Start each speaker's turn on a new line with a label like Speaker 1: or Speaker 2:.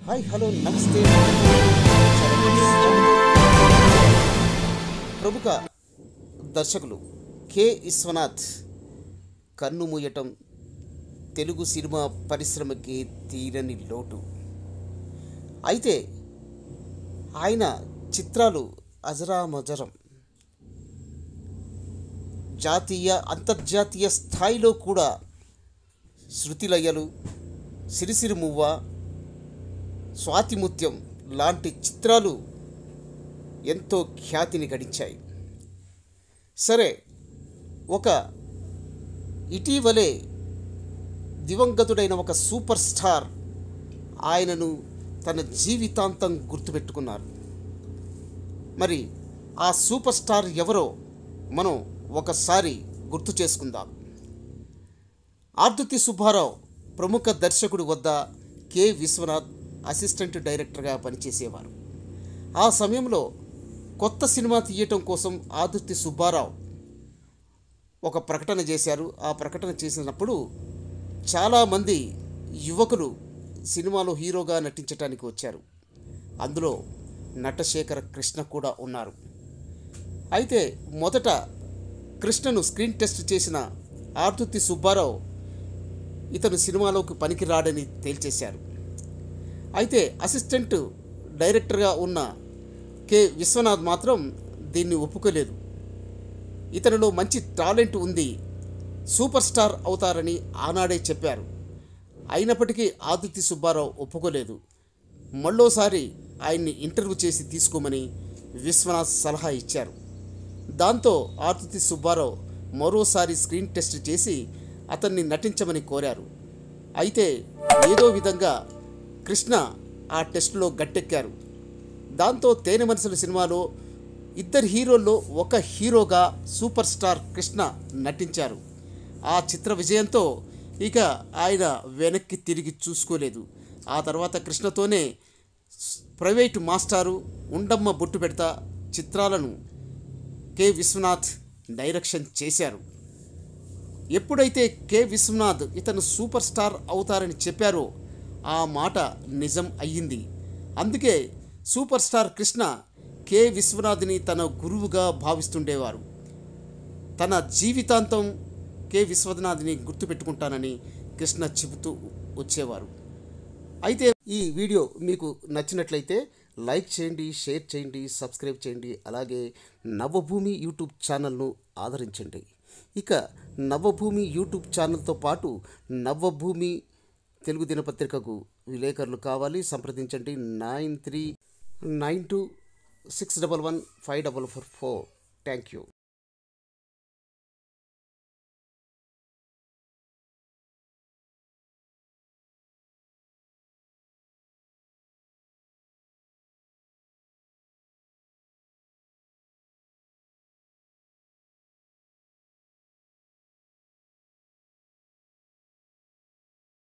Speaker 1: hi hello నమస్తే ప్రముఖ దర్శకులు కె విశ్వనాథ్ కన్ను మూయటం తెలుగు సినిమా పరిశ్రమకి తీరని లోటు అయితే ఆయన చిత్రాలు అజరామజరం జాతీయ అంతర్జాతీయ స్థాయిలో కూడా శృతిలయ్యలు సిరిసిరి మువ్వ స్వాతిముత్యం లాంటి చిత్రాలు ఎంతో ఖ్యాతిని గడించాయి సరే ఒక ఇటీవలే దివంగతుడైన ఒక సూపర్ స్టార్ ఆయనను తన జీవితాంతం గుర్తుపెట్టుకున్నారు మరి ఆ సూపర్ స్టార్ ఎవరో మనం ఒకసారి గుర్తు చేసుకుందాం ఆర్దుతి సుబ్బారావు ప్రముఖ దర్శకుడి వద్ద కె విశ్వనాథ్ అసిస్టెంట్ డైరెక్టర్గా పనిచేసేవారు ఆ సమయంలో కొత్త సినిమా తీయటం కోసం ఆదుర్తి సుబ్బారావు ఒక ప్రకటన చేశారు ఆ ప్రకటన చేసినప్పుడు చాలామంది యువకులు సినిమాలో హీరోగా నటించడానికి వచ్చారు అందులో నటశేఖర కృష్ణ కూడా ఉన్నారు అయితే మొదట కృష్ణను స్క్రీన్ టెస్ట్ చేసిన ఆర్దుతి సుబ్బారావు ఇతను సినిమాలోకి పనికిరాడని తేల్చేశారు అయితే అసిస్టెంట్ డైరెక్టర్గా ఉన్న కె విశ్వనాథ్ మాత్రం దీన్ని ఒప్పుకోలేదు ఇతనిలో మంచి టాలెంట్ ఉంది సూపర్ స్టార్ అవుతారని ఆనాడే చెప్పారు అయినప్పటికీ ఆదిత్య సుబ్బారావు ఒప్పుకోలేదు మళ్ళోసారి ఆయన్ని ఇంటర్వ్యూ చేసి తీసుకోమని విశ్వనాథ్ సలహా ఇచ్చారు దాంతో ఆదిత్య సుబ్బారావు మరోసారి స్క్రీన్ టెస్ట్ చేసి అతన్ని నటించమని కోరారు అయితే ఏదో విధంగా కృష్ణ ఆ టెస్టులో గట్టెక్కారు దాంతో తేనె మనసుల సినిమాలో ఇద్దరు హీరోల్లో ఒక హీరోగా సూపర్ స్టార్ కృష్ణ నటించారు ఆ చిత్ర విజయంతో ఇక ఆయన వెనక్కి తిరిగి చూసుకోలేదు ఆ తర్వాత కృష్ణతోనే ప్రైవేటు మాస్టారు ఉండమ్మ బొట్టు పెడతా చిత్రాలను కె విశ్వనాథ్ డైరెక్షన్ చేశారు ఎప్పుడైతే కె విశ్వనాథ్ ఇతను సూపర్ స్టార్ అవుతారని చెప్పారో ఆ మాట నిజం అయ్యింది అందుకే సూపర్ స్టార్ కృష్ణ కె విశ్వనాథ్ని తన గురువుగా భావిస్తుండేవారు తన జీవితాంతం కె విశ్వనాథ్ని గుర్తుపెట్టుకుంటానని కృష్ణ చెబుతూ వచ్చేవారు అయితే ఈ వీడియో మీకు నచ్చినట్లయితే లైక్ చేయండి షేర్ చేయండి సబ్స్క్రైబ్ చేయండి అలాగే నవభూమి యూట్యూబ్ ఛానల్ను ఆదరించండి ఇక నవభూమి యూట్యూబ్ ఛానల్తో పాటు నవభూమి తెలుగు దినపత్రికకు విలేకరులు కావాలి సంప్రదించండి nine three nine two six double one five double four four thank you